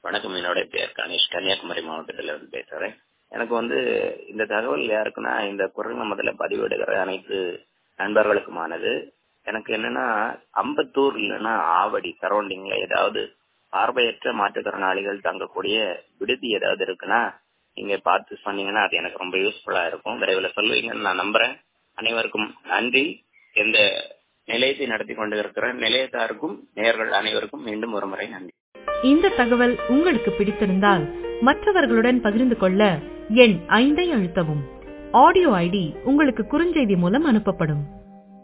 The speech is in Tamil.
வணக்கம் என்னோட பேர் கணேஷ் கன்னியாகுமரி மாவட்டத்துல இருந்து பேசுறேன் எனக்கு வந்து இந்த தகவல் யாருக்குன்னா இந்த குரல் நமதுல பதிவிடுகிற அனைத்து நண்பர்களுக்குமானது எனக்கு என்னன்னா அம்பத்தூர் இல்லைன்னா ஆவடி சரௌண்டிங்ல ஏதாவது பார்வையற்ற மாற்றுத்திறனாளிகள் தங்கக்கூடிய விடுதி ஏதாவது இருக்குன்னா நீங்க பார்த்து சொன்னீங்கன்னா அது எனக்கு ரொம்ப யூஸ்ஃபுல்லா இருக்கும் விரைவில் சொல்லுவீங்கன்னு நான் நம்புறேன் அனைவருக்கும் நன்றி இந்த நிலையத்தை நடத்தி கொண்டு இருக்கிற நிலையத்தாருக்கும் நேர்கள் அனைவருக்கும் மீண்டும் ஒரு முறை நன்றி இந்த தகவல் உங்களுக்கு பிடித்திருந்தால் மற்றவர்களுடன் பகிர்ந்து கொள்ள எண் ஐந்தை அழுத்தவும் ஆடியோ ஐடி உங்களுக்கு குறுஞ்செய்தி மூலம் அனுப்பப்படும்